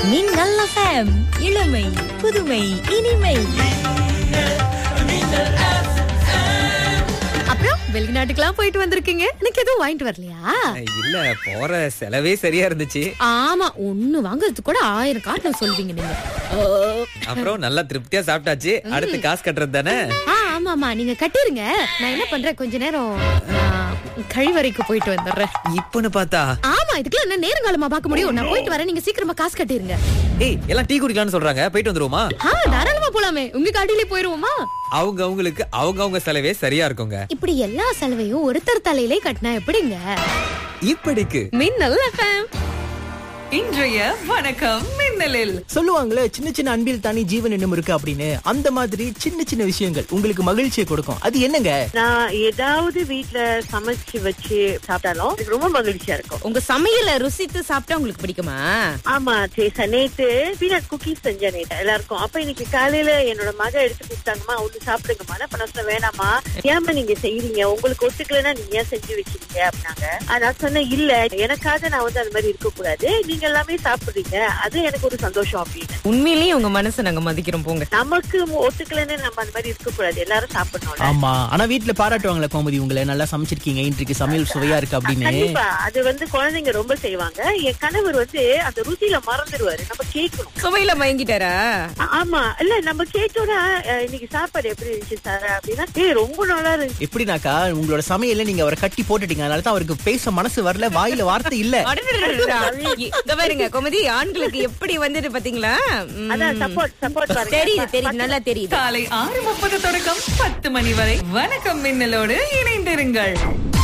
மின்னல் எஃப்எம் இளமை புதுமை இனிமை அப்புறம் வெளிநாட்டுக்கெல்லாம் போயிட்டு வந்திருக்கீங்க எனக்கு எதுவும் வாங்கிட்டு வரலையா இல்ல போற செலவே சரியா இருந்துச்சு ஆமா ஒண்ணு வாங்குறதுக்கு கூட ஆயிரம் காரணம் சொல்வீங்க நீங்க ஓ. அப்புறம் நல்லா திருப்தியா சாப்பிட்டாச்சு அடுத்து காசு கட்டுறது தானே ஆ ஆமா ஆமா நீங்க கட்டிருங்க நான் என்ன பண்றேன் கொஞ்ச நேரம் ஆ, கழிவறைக்கு போயிட்டு வந்துடுறேன் இப்பன்னு பார்த்தா ஆமா இதுக்கெல்லாம் என்ன நேரங்காலமா பார்க்க முடியும் நான் போயிட்டு வரேன் நீங்க சீக்கிரமா காசு கட்டிருங்க ஏய் எல்லாம் டீ குடிக்கலாம்னு சொல்றாங்க போயிட்டு வந்துருவோமா ஆ தாராளமா போலாமே உங்க காட்டிலே போயிருவோமா அவங்க அவங்களுக்கு அவங்க அவங்க செலவே சரியா இருக்குங்க இப்படி எல்லா செலவையும் ஒருத்தர் தலையிலே கட்டினா எப்படிங்க இப்படிக்கு மின்னல் எஃப்எம் இன்றைய வணக்கம் மின்னலில் சொல்லுவாங்களே சின்ன சின்ன அன்பில் தானே ஜீவன் என்னும் இருக்கு அப்படின்னு அந்த மாதிரி சின்ன சின்ன விஷயங்கள் உங்களுக்கு மகிழ்ச்சியை கொடுக்கும் அது என்னங்க நான் ஏதாவது வீட்ல சமைச்சு வச்சு சாப்பிட்டாலும் எனக்கு ரொம்ப மகிழ்ச்சியா இருக்கும் உங்க சமையல ருசித்து சாப்பிட்டா உங்களுக்கு பிடிக்குமா ஆமா சேசா நேத்து பீனட் குக்கீஸ் செஞ்சேன் நேத்து எல்லாருக்கும் அப்ப இன்னைக்கு காலையில என்னோட மக எடுத்து கொடுத்தாங்கம்மா ஒண்ணு சாப்பிடுங்கம்மா நான் பண்ண சொன்னேன் வேணாமா ஏமா நீங்க செய்யறீங்க உங்களுக்கு ஒத்துக்கலைன்னா நீங்க ஏன் செஞ்சு வச்சிருக்கீங்க அப்படின்னாங்க ஆ, நான் சொன்னேன் இல்ல எனக்காக நான் வந்து அது மாதிரி இருக்க கூடாது நீங்க எல்லாமே சாப்பிடுறீங்க அது எனக்கு ஒரு சந்தோஷம் அப்படின்னு உண்மையிலேயே உங்க மனசை நாங்க மதிக்கிறோம் போங்க நமக்கு ஒத்துக்கலைன்னு நம்ம அந்த மாதிரி இருக்க கூடாது எல்லாரும் சாப்பிடணும்ல ஆமா ஆனா வீட்ல பாராட்டுவாங்களே கோமதி உங்களை நல்லா சமைச்சிருக்கீங்க இன்றைக்கு சமையல் சுவையா இருக்கு அப்படின்னு கண்டிப்பா அது வந்து குழந்தைங்க ரொம்ப செய்வாங்க என் கணவர் வந்து அந்த ருசியில மறந்துடுவாரு நம்ம கேட்கணும் சுவையில மயங்கிட்டாரா ஆ- ஆமா இல்ல நம்ம கேட்டோம்னா அஹ், இன்னைக்கு சாப்பாடு எப்படி இருந்துச்சு சார் அப்படின்னா ஏய் ரொம்ப நல்லா இருந்துச்சு எப்படினாக்கா உங்களோட சமையல்ல நீங்க அவரை கட்டி போட்டுட்டீங்க அதனால தான் அவருக்கு பேச மனசு வரல வாயில வார்த்தை இல்ல அடடடடடா. இங்க பாருங்க கோமதி ஆண்களுக்கு எப்படி வந்துட்டு பாத்தீங்களா ம். அதான் சப்போர்ட் சப்போர்ட் பாருங்க தெரியுது தெரியுது நல்லா தெரியுது காலை ஆறு முப்பது தொடக்கம் பத்து மணி வரை வணக்கம் மின்னலோடு இணைந்திருங்கள்